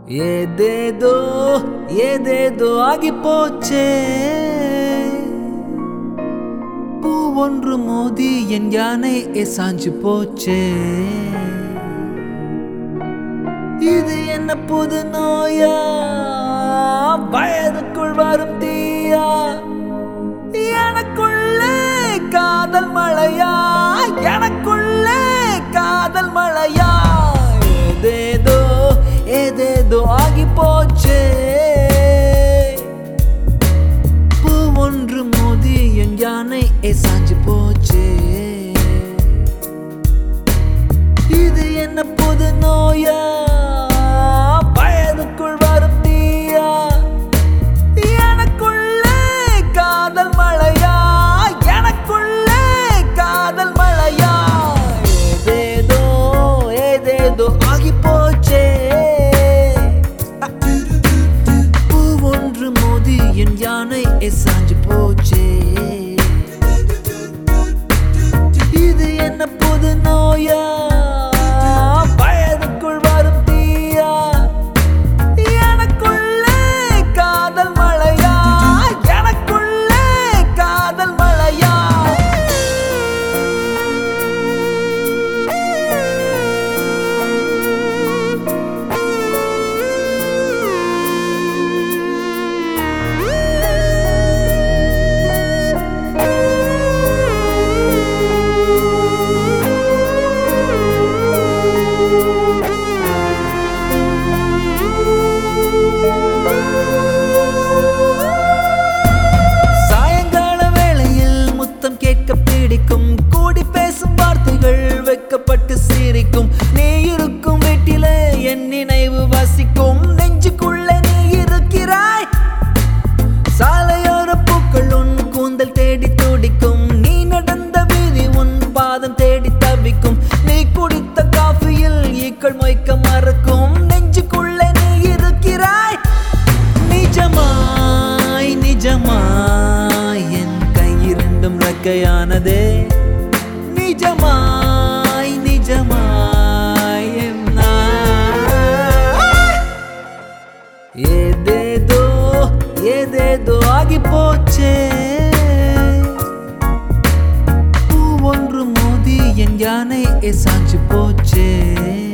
ஏதேதோ ஏதேதோ ஆகி போச்சே பூ ஒன்று மோதி என் யானை சாஞ்சு போச்சே இது என்ன புது நோயா வயதுக்குள் வரும் தீயா எனக்குள்ளே காதல் மழையா எனக்குள்ளே காதல் மழையா ஏதேதோ ஏதேதோ ஆகி போச்சே பூ ஒன்று மோதி என் யானை சாஞ்சு போச்சே இது என்ன புது நோயா வயதுக்குள் வரும் தீயா எனக்குள்ளே காதல் மழையா எனக்குள்ளே காதல் மழையா ஏதேதோ ஏதேதோ ஆகி போச்சே பூ ஒன்று மோதி என் யானை சாஞ்சு போச்சே இது என்ன புது நோயா வயதுக்குள் வரும் தீயா எனக்குள்ளே காதல் மழையா எனக்குள்ளே காதல் மழையா சாயங்கால வேளையில் முத்தம் கேட்க பிடிக்கும் கூடி பேசும் வார்த்தைகள் வெக்கப்பட்டு சிரிக்கும் நீ இருக்கும் வீட்டிலே என் நினைவு வசிக்கும் நெஞ்சுக்குள்ள நீ இருக்கிறாய் சாலையோர பூக்கள் உன் கூந்தல் தேடி துடிக்கும் நீ நடந்த வீதி உன் பாதம் தேடி தவிக்கும் நீ குடித்த காஃபியில் ஈக்கள் மொய்க்க மறக்கும் நெஞ்சுக்குள்ள நீ இருக்கிறாய் நிஜமாய் நிஜமாய் என் கையிரண்டும் ரெக்கையானதே நிஜமாய் நிஜமாய் என் நாய். ஏதேதோ ஏதேதோ ஆகி போச்சே பூ ஒன்று மோதி என் யானை சாஞ்சு போச்சே